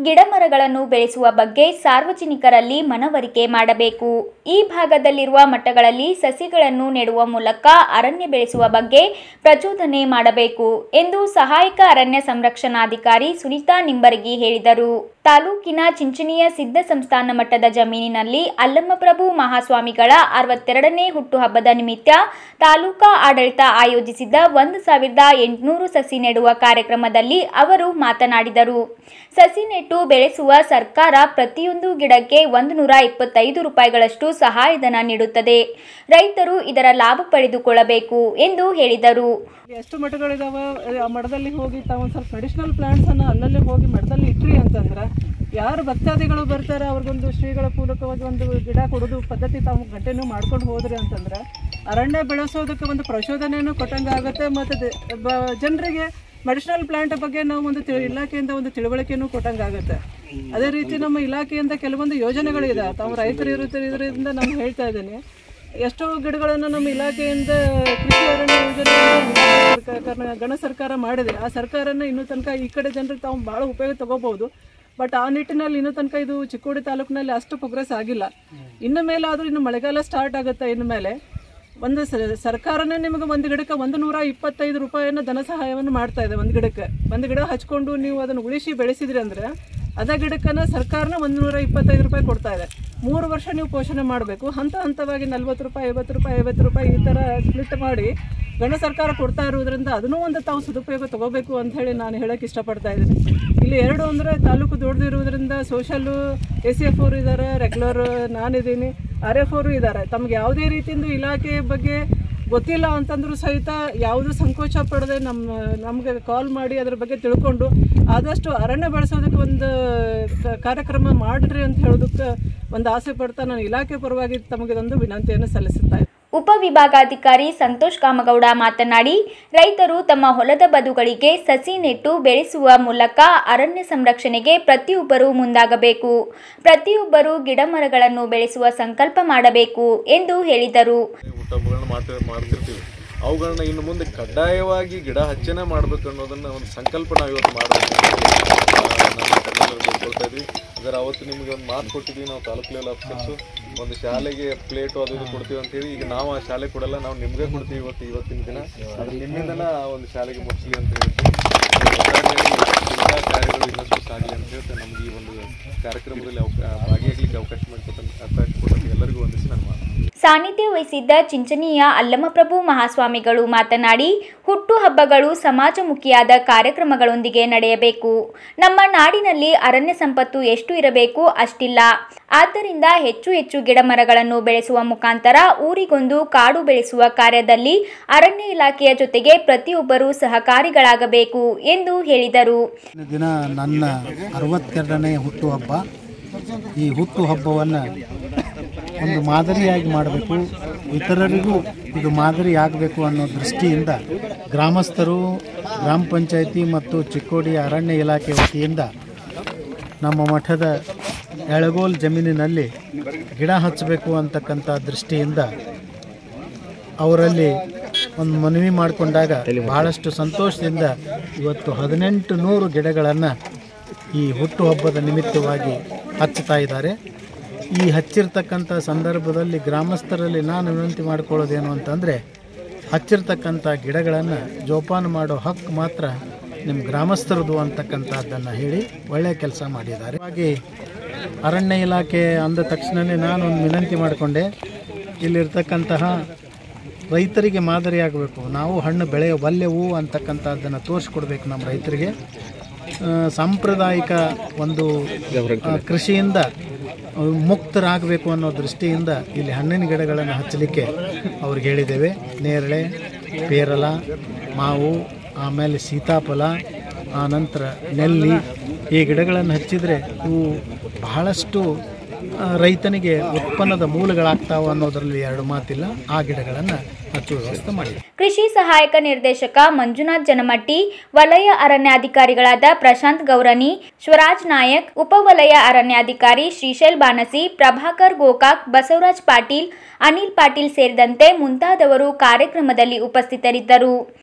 ಗಿಡಮರಗಳನ್ನು ಬೆಳೆಸುವ ಬಗ್ಗೆ ಸಾರ್ವಜನಿಕರಲ್ಲಿ ಮನವರಿಕೆ ಮಾಡಬೇಕು ಈ ಭಾಗದಲ್ಲಿರುವ ಮಠಗಳಲ್ಲಿ ಸಸಿಗಳನ್ನು ನೆಡುವ ಮೂಲಕ ಅರಣ್ಯ ಬೆಳೆಸುವ ಬಗ್ಗೆ ಪ್ರಚೋದನೆ ಮಾಡಬೇಕು ಎಂದು ಸಹಾಯಕ ಅರಣ್ಯ ಸಂರಕ್ಷಣಾಧಿಕಾರಿ ಸುನೀತಾ ನಿಂಬರಗಿ ಹೇಳಿದರು ತಾಲೂಕಿನ ಚಿಂಚಣಿಯ ಸಿದ್ಧ ಸಂಸ್ಥಾನ ಮಟ್ಟದ ಜಮೀನಿನಲ್ಲಿ ಅಲ್ಲಮಪ್ರಭು ಮಹಾಸ್ವಾಮಿಗಳ ಅರವತ್ತೆರಡನೇ ಹುಟ್ಟುಹಬ್ಬದ ನಿಮಿತ್ತ ತಾಲೂಕಾ ಆಡಳಿತ ಆಯೋಜಿಸಿದ್ದ ಒಂದು ಸಾವಿರದ ಎಂಟುನೂರು ಸಸಿ ನೆಡುವ ಕಾರ್ಯಕ್ರಮದಲ್ಲಿ ಅವರು ಮಾತನಾಡಿದರು ಸಸಿ ನೆಟ್ಟು ಬೆಳೆಸುವ ಸರ್ಕಾರ ಪ್ರತಿಯೊಂದು ಗಿಡಕ್ಕೆ ಒಂದು ನೂರ ಇಪ್ಪತ್ತೈದು ರೂಪಾಯಿಗಳಷ್ಟು ಸಹಾಯಧನ ನೀಡುತ್ತದೆ ರೈತರು ಇದರ ಲಾಭ ಪಡೆದುಕೊಳ್ಳಬೇಕು ಎಂದು ಹೇಳಿದರು ಎಷ್ಟು ಮಠಗಳಿದಾವೆ ಆ ಮಠದಲ್ಲಿ ಹೋಗಿ ತಾವು ಒಂದು ಸ್ವಲ್ಪ ಮೆಡಿಸಿನಲ್ ಪ್ಲಾಂಟ್ಸನ್ನು ಅಲ್ಲಲ್ಲಿ ಹೋಗಿ ಮಠದಲ್ಲಿ ಇಟ್ರಿ ಅಂತಂದ್ರೆ ಯಾರು ಭಕ್ತಾದಿಗಳು ಬರ್ತಾರೆ ಅವ್ರಿಗೊಂದು ಶ್ರೀಗಳ ಪೂರಕವಾಗಿ ಒಂದು ಗಿಡ ಕೊಡೋದು ಪದ್ಧತಿ ತಾವು ಕಂಟಿನ್ಯೂ ಮಾಡ್ಕೊಂಡು ಹೋದ್ರಿ ಅಂತಂದ್ರೆ ಅರಣ್ಯ ಬೆಳೆಸೋದಕ್ಕೆ ಒಂದು ಪ್ರಚೋದನೆಯನ್ನು ಕೊಟ್ಟಂಗೆ ಆಗುತ್ತೆ ಮತ್ತು ಜನರಿಗೆ ಮೆಡಿಸಿನಲ್ ಪ್ಲಾಂಟ್ ಬಗ್ಗೆ ನಾವು ಒಂದು ತಿಳಿ ಇಲಾಖೆಯಿಂದ ಒಂದು ತಿಳುವಳಿಕೆಯನ್ನು ಕೊಟ್ಟಂಗೆ ಆಗುತ್ತೆ ಅದೇ ರೀತಿ ನಮ್ಮ ಇಲಾಖೆಯಿಂದ ಕೆಲವೊಂದು ಯೋಜನೆಗಳಿದೆ ತಾವು ರೈತರು ಇರುತ್ತೆ ಇದರಿಂದ ನಾನು ಹೇಳ್ತಾ ಇದ್ದೀನಿ ಎಷ್ಟೋ ಗಿಡಗಳನ್ನು ನಮ್ಮ ಇಲಾಖೆಯಿಂದ ಕೃಷಿ ಅರಣ್ಯ ಯೋಜನೆ ಗಣ ಸರ್ಕಾರ ಮಾಡಿದೆ ಆ ಸರ್ಕಾರನ ಇನ್ನೂ ತನಕ ಈ ಕಡೆ ಜನರಿಗೆ ತಾವು ಭಾಳ ಉಪಯೋಗ ತಗೋಬಹುದು ಬಟ್ ಆ ನಿಟ್ಟಿನಲ್ಲಿ ಇನ್ನೂ ತನಕ ಇದು ಚಿಕ್ಕೋಡಿ ತಾಲೂಕಿನಲ್ಲಿ ಅಷ್ಟು ಪ್ರೋಗ್ರೆಸ್ ಆಗಿಲ್ಲ ಇನ್ನು ಮೇಲೆ ಆದರೂ ಇನ್ನು ಮಳೆಗಾಲ ಸ್ಟಾರ್ಟ್ ಆಗುತ್ತೆ ಇನ್ನು ಮೇಲೆ ಒಂದು ಸ- ಸರ್ಕಾರನೇ ನಿಮಗೆ ಒಂದು ಗಿಡಕ್ಕೆ ಒಂದು ನೂರ ಇಪ್ಪತ್ತೈದು ರೂಪಾಯಿಯನ್ನು ಧನ ಸಹಾಯವನ್ನು ಮಾಡ್ತಾ ಇದೆ ಒಂದು ಗಿಡಕ್ಕೆ ಒಂದು ಗಿಡ ಹಚ್ಕೊಂಡು ನೀವು ಅದನ್ನು ಉಳಿಸಿ ಬೆಳೆಸಿದ್ರಿ ಅಂದರೆ ಅದೇ ಗಿಡಕ್ಕನ್ನ ಸರ್ಕಾರನ ಒಂದು ನೂರ ಇಪ್ಪತ್ತೈದು ರೂಪಾಯಿ ಕೊಡ್ತಾ ಇದೆ ಮೂರು ವರ್ಷ ನೀವು ಪೋಷಣೆ ಮಾಡಬೇಕು ಹಂತ ಹಂತವಾಗಿ ನಲ್ವತ್ತು ರೂಪಾಯಿ ಐವತ್ತು ರೂಪಾಯಿ ಐವತ್ತು ರೂಪಾಯಿ ಈ ಥರ ಸ್ಪ್ಲಿಟ್ ಮಾಡಿ ಗಣ ಸರ್ಕಾರ ಕೊಡ್ತಾ ಇರೋದ್ರಿಂದ ಅದನ್ನೂ ಒಂದು ತಾವು ಸದುಪಯೋಗ ತಗೋಬೇಕು ಅಂತ ಹೇಳಿ ನಾನು ಹೇಳಕ್ಕೆ ಇಷ್ಟಪಡ್ತಾ ಇದ್ದೀನಿ ಇಲ್ಲಿ ಎರಡು ಅಂದರೆ ತಾಲೂಕು ದೊಡ್ಡದಿರುವುದರಿಂದ ಸೋಷಲ್ಲು ಎ ಸಿ ಎಫ್ ಅವರು ಇದ್ದಾರೆ ರೆಗ್ಯುಲರ್ ನಾನಿದ್ದೀನಿ ಆರ್ ಎಫ್ ಅವರು ಇದ್ದಾರೆ ತಮ್ಗೆ ಯಾವುದೇ ರೀತಿಯಿಂದ ಇಲಾಖೆ ಬಗ್ಗೆ ಗೊತ್ತಿಲ್ಲ ಅಂತಂದ್ರೂ ಸಹಿತ ಯಾವುದು ಸಂಕೋಚ ಪಡದೆ ನಮ್ಮ ನಮಗೆ ಕಾಲ್ ಮಾಡಿ ಅದ್ರ ಬಗ್ಗೆ ತಿಳ್ಕೊಂಡು ಆದಷ್ಟು ಅರಣ್ಯ ಬೆಳೆಸೋದಕ್ಕೆ ಒಂದು ಕ- ಕಾರ್ಯಕ್ರಮ ಮಾಡಿರಿ ಅಂತ ಹೇಳೋದಕ್ಕೆ ಒಂದು ಆಸೆ ಪಡ್ತಾ ನಾನು ಇಲಾಖೆ ಪರವಾಗಿ ತಮಗೆ ಒಂದು ವಿನಂತಿಯನ್ನು ಸಲ್ಲಿಸುತ್ತಾ ಇದ್ದೀನಿ. ಉಪವಿಭಾಗಾಧಿಕಾರಿ ಸಂತೋಷ್ ಕಾಮಗೌಡ ಮಾತನಾಡಿ ರೈತರು ತಮ್ಮ ಹೊಲದ ಬದುಗಳಿಗೆ ಸಸಿ ನೆಟ್ಟು ಬೆಳೆಸುವ ಮೂಲಕ ಅರಣ್ಯ ಸಂರಕ್ಷಣೆಗೆ ಪ್ರತಿಯೊಬ್ಬರೂ ಮುಂದಾಗಬೇಕು ಪ್ರತಿಯೊಬ್ಬರೂ ಗಿಡಮರಗಳನ್ನು ಬೆಳೆಸುವ ಸಂಕಲ್ಪ ಮಾಡಬೇಕು ಎಂದು ಹೇಳಿದರು ಊಟಗಳನ್ನ ಮಾಡ ಮಾಡ್ತಿರ್ತೀವಿ ಅವುಗಳನ್ನ ಇನ್ನು ಮುಂದೆ ಕಡ್ಡಾಯವಾಗಿ ಗಿಡ ಹಚ್ಚನೆ ಮಾಡ್ಬೇಕು ಅನ್ನೋದನ್ನ ಒಂದು ಸಂಕಲ್ಪ ನಾವು ಇವತ್ತು ಮಾಡಬೇಕು ನಮ್ಮ ತಜ್ಞರಲ್ಲಿ ಕೇಳ್ಕೊಳ್ತಾ ಇದ್ವಿ ಅದರ ಅವತ್ತು ನಿಮಗೆ ಒಂದು ಮಾತು ಕೊಟ್ಟಿದ್ವಿ ನಾವು ತಾಲೂಕು ಲೆವೆಲ್ ಆಫೀಸರ್ಸು ಒಂದು ಶಾಲೆಗೆ ಪ್ಲೇಟು ಅದು ಇದು ಕೊಡ್ತೀವಿ ಅಂತೇಳಿ ಈಗ ನಾವು ಆ ಶಾಲೆ ಕೊಡಲ್ಲ ನಾವು ನಿಮ್ಗೆ ಕೊಡ್ತೀವಿ ಇವತ್ತು ಇವತ್ತಿನ ದಿನ ಅದು ನಿಮ್ಮಿಂದನ ಆ ಒಂದು ಶಾಲೆಗೆ ಮುಗಿಸ್ಲಿ ಅಂತ ಹೇಳ್ತೀವಿ ಒಟ್ಟಾರೆಯಾಗಿ ಎಲ್ಲ ಕಾರ್ಯಗಳು ಇನ್ನಷ್ಟು ಸಾಗಲಿ ಅಂತ ಹೇಳ್ತಾ ನಮ್ಗೆ ಈ ಒಂದು ಕಾರ್ಯಕ್ರಮದಲ್ಲಿ ಅವಕಾ ಭಾಗಿಯಾಗಲಿಕ್ಕೆ ಅವಕಾಶ ಮಾಡಿಕೊಟ್ಟಂತ ಅವಕಾಶ ಕೊಟ್ಟಂತ ಎಲ್ಲರಿಗೂ ವಂದಿಸಿ ನಾನು ಮಾತು ಸಾನ್ನಿಧ್ಯ ವಹಿಸಿದ್ದ ಚಿಂಚನೀಯ ಅಲ್ಲಮಪ್ರಭು ಮಹಾಸ್ವಾಮಿಗಳು ಮಾತನಾಡಿ ಹುಟ್ಟುಹಬ್ಬಗಳು ಸಮಾಜಮುಖಿಯಾದ ಕಾರ್ಯಕ್ರಮಗಳೊಂದಿಗೆ ನಡೆಯಬೇಕು ನಮ್ಮ ನಾಡಿನಲ್ಲಿ ಅರಣ್ಯ ಸಂಪತ್ತು ಎಷ್ಟು ಇರಬೇಕು ಅಷ್ಟಿಲ್ಲ ಆದ್ದರಿಂದ ಹೆಚ್ಚು ಹೆಚ್ಚು ಗಿಡಮರಗಳನ್ನು ಬೆಳೆಸುವ ಮುಖಾಂತರ ಊರಿಗೊಂದು ಕಾಡು ಬೆಳೆಸುವ ಕಾರ್ಯದಲ್ಲಿ ಅರಣ್ಯ ಇಲಾಖೆಯ ಜೊತೆಗೆ ಪ್ರತಿಯೊಬ್ಬರೂ ಸಹಕಾರಿಗಳಾಗಬೇಕು ಎಂದು ಹೇಳಿದರು ಇಂದಿನ ದಿನ ನನ್ನ ಅರವತ್ತೆರಡನೇ ಹುಟ್ಟುಹಬ್ಬ ಈ ಹುಟ್ಟುಹಬ್ಬವನ್ನು ಒಂದು ಮಾದರಿಯಾಗಿ ಮಾಡಬೇಕು ಇತರರಿಗೂ ಇದು ಮಾದರಿ ಆಗಬೇಕು ಅನ್ನೋ ದೃಷ್ಟಿಯಿಂದ ಗ್ರಾಮಸ್ಥರು ಗ್ರಾಮ ಪಂಚಾಯಿತಿ ಮತ್ತು ಚಿಕ್ಕೋಡಿ ಅರಣ್ಯ ಇಲಾಖೆ ವತಿಯಿಂದ ನಮ್ಮ ಮಠದ ಎಳಗೋಲ್ ಜಮೀನಿನಲ್ಲಿ ಗಿಡ ಹಚ್ಚಬೇಕು ಅಂತಕ್ಕಂಥ ದೃಷ್ಟಿಯಿಂದ ಅವರಲ್ಲಿ ಒಂದು ಮನವಿ ಮಾಡಿಕೊಂಡಾಗ ಬಹಳಷ್ಟು ಸಂತೋಷದಿಂದ ಇವತ್ತು ಹದಿನೆಂಟು ನೂರು ಗಿಡಗಳನ್ನು ಈ ಹುಟ್ಟುಹಬ್ಬದ ನಿಮಿತ್ತವಾಗಿ ಹಚ್ಚುತ್ತಾ ಇದ್ದಾರೆ ಈ ಹಚ್ಚಿರ್ತಕ್ಕಂಥ ಸಂದರ್ಭದಲ್ಲಿ ಗ್ರಾಮಸ್ಥರಲ್ಲಿ ನಾನು ವಿನಂತಿ ಮಾಡ್ಕೊಳ್ಳೋದೇನು ಅಂತಂದರೆ ಹಚ್ಚಿರ್ತಕ್ಕಂಥ ಗಿಡಗಳನ್ನು ಜೋಪಾನ ಮಾಡೋ ಹಕ್ಕು ಮಾತ್ರ ನಿಮ್ಮ ಗ್ರಾಮಸ್ಥರದು ಅಂತಕ್ಕಂಥದ್ದನ್ನು ಹೇಳಿ ಒಳ್ಳೆಯ ಕೆಲಸ ಮಾಡಿದ್ದಾರೆ ಹಾಗೆ ಅರಣ್ಯ ಇಲಾಖೆ ಅಂದ ತಕ್ಷಣವೇ ನಾನು ಒಂದು ವಿನಂತಿ ಮಾಡಿಕೊಂಡೆ ಇಲ್ಲಿರ್ತಕ್ಕಂತಹ ರೈತರಿಗೆ ಮಾದರಿಯಾಗಬೇಕು ನಾವು ಹಣ್ಣು ಬೆಳೆಯಬಲ್ಲೆವು ಅಂತಕ್ಕಂಥದ್ದನ್ನು ತೋರಿಸ್ಕೊಡ್ಬೇಕು ನಮ್ಮ ರೈತರಿಗೆ ಆ, ಸಾಂಪ್ರದಾಯಿಕ ಒಂದು ಆ, ಕೃಷಿಯಿಂದ ಆ, ಮುಕ್ತರಾಗಬೇಕು ಅನ್ನೋ ದೃಷ್ಟಿಯಿಂದ ಇಲ್ಲಿ ಹಣ್ಣಿನ ಗಿಡಗಳನ್ನು ಹಚ್ಚಲಿಕ್ಕೆ ಅವ್ರಿಗೆ ಹೇಳಿದ್ದೇವೆ ನೇರಳೆ ಪೇರಲ ಮಾವು ಆಮೇಲೆ ಸೀತಾಫಲ ಆ ನಂತರ ನೆಲ್ಲಿ ಈ ಗಿಡಗಳನ್ನು ಹಚ್ಚಿದರೆ ಇವು ಬಹಳಷ್ಟು ಆ, ರೈತನಿಗೆ ಉತ್ಪನ್ನದ ಮೂಲಗಳಾಗ್ತಾವ ಅನ್ನೋದರಲ್ಲಿ ಎರಡು ಮಾತಿಲ್ಲ ಆ ಗಿಡಗಳನ್ನು ಹಚ್ಚುವ ವ್ಯವಸ್ಥೆ ಮಾಡಿದೆ ಕೃಷಿ ಸಹಾಯಕ ನಿರ್ದೇಶಕ ಮಂಜುನಾಥ್ ಜನಮಟ್ಟಿ ವಲಯ ಅರಣ್ಯಾಧಿಕಾರಿಗಳಾದ ಪ್ರಶಾಂತ್ ಗೌರನಿ ಸ್ವರಾಜ್ ನಾಯಕ್ ಉಪವಲಯ ಅರಣ್ಯಾಧಿಕಾರಿ ಶ್ರೀಶೈಲ್ ಬಾನಸಿ ಪ್ರಭಾಕರ್ ಗೋಕಾಕ್ ಬಸವರಾಜ್ ಪಾಟೀಲ್ ಅನಿಲ್ ಪಾಟೀಲ್ ಸೇರಿದಂತೆ ಮುಂತಾದವರು ಕಾರ್ಯಕ್ರಮದಲ್ಲಿ ಉಪಸ್ಥಿತರಿದ್ದರು